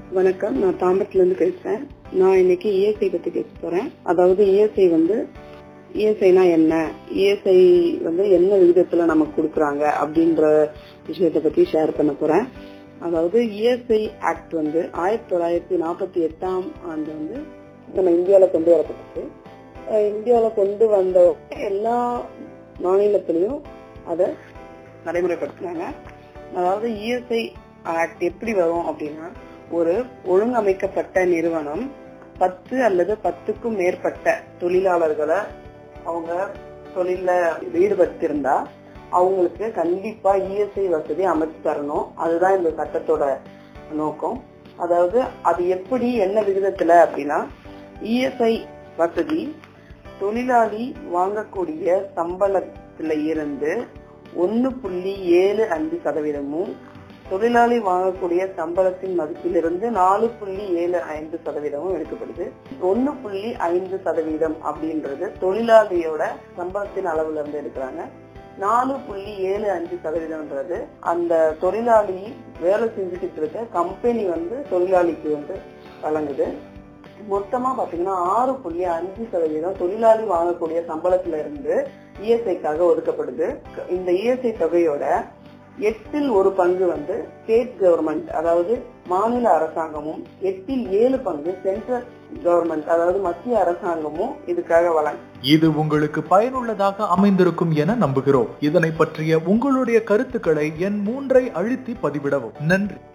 வணக்கம் நான் தாம்பரத்துல இருந்து பேசுறேன் நான் இன்னைக்கு இஎஸ்ஐ பத்தி பேச போறேன் அதாவது இஎஸ்ஐ வந்து இஎஸ்ஐனா என்ன இஎஸ்ஐ வந்து என்ன விகிதத்துல நமக்கு கொடுக்குறாங்க அப்படின்ற விஷயத்தை பத்தி ஷேர் பண்ண போறேன் அதாவது இஎஸ்ஐ ஆக்ட் வந்து ஆயிரத்தி தொள்ளாயிரத்தி நாற்பத்தி எட்டாம் ஆண்டு வந்து நம்ம இந்தியாவில கொண்டு வரப்பட்டது அஹ் இந்தியாவில கொண்டு வந்த எல்லா மாநிலத்திலையும் அதை நடைமுறைப்படுத்தினாங்க அதாவது இஎஸ்ஐ ஆக்ட் எப்படி வரும் அப்படின்னா ஒரு ஒழுங்கமைக்கப்பட்ட நிறுவனம் பத்து அல்லது பத்துக்கும் மேற்பட்ட தொழிலாளர்களை அவங்க தொழில ஈடுபட்டிருந்தா அவங்களுக்கு கண்டிப்பா இஎஸ்ஐ வசதி அமைச்சு தரணும் அதுதான் இந்த சட்டத்தோட நோக்கம் அதாவது அது எப்படி என்ன விகிதத்துல அப்படின்னா இஎஸ்ஐ வசதி தொழிலாளி வாங்கக்கூடிய சம்பளத்துல இருந்து ஒன்னு புள்ளி ஏழு அஞ்சு சதவீதமும் தொழிலாளி வாங்கக்கூடிய சம்பளத்தின் மதிப்பிலிருந்து நாலு புள்ளி ஏழு ஐந்து சதவீதமும் எடுக்கப்படுது ஒன்னு புள்ளி ஐந்து சதவீதம் அப்படின்றது தொழிலாளியோட சம்பளத்தின் அளவுல இருந்து எடுக்கிறாங்க நாலு புள்ளி ஏழு அஞ்சு சதவீதம்ன்றது அந்த தொழிலாளி வேலை செஞ்சுக்கிட்டு இருக்க கம்பெனி வந்து தொழிலாளிக்கு வந்து வழங்குது மொத்தமா பாத்தீங்கன்னா ஆறு புள்ளி அஞ்சு சதவீதம் தொழிலாளி வாங்கக்கூடிய சம்பளத்துல இருந்து இஎஸ்ஐக்காக ஒதுக்கப்படுது இந்த இஎஸ்ஐ தொகையோட எட்டில் ஒரு பங்கு வந்து ஸ்டேட் கவர்மெண்ட் அதாவது மாநில அரசாங்கமும் எட்டில் ஏழு பங்கு சென்ட்ரல் கவர்மெண்ட் அதாவது மத்திய அரசாங்கமும் இதுக்காக வழங்கும் இது உங்களுக்கு பயனுள்ளதாக அமைந்திருக்கும் என நம்புகிறோம் இதனை பற்றிய உங்களுடைய கருத்துக்களை என் மூன்றை அழுத்தி பதிவிடவும் நன்றி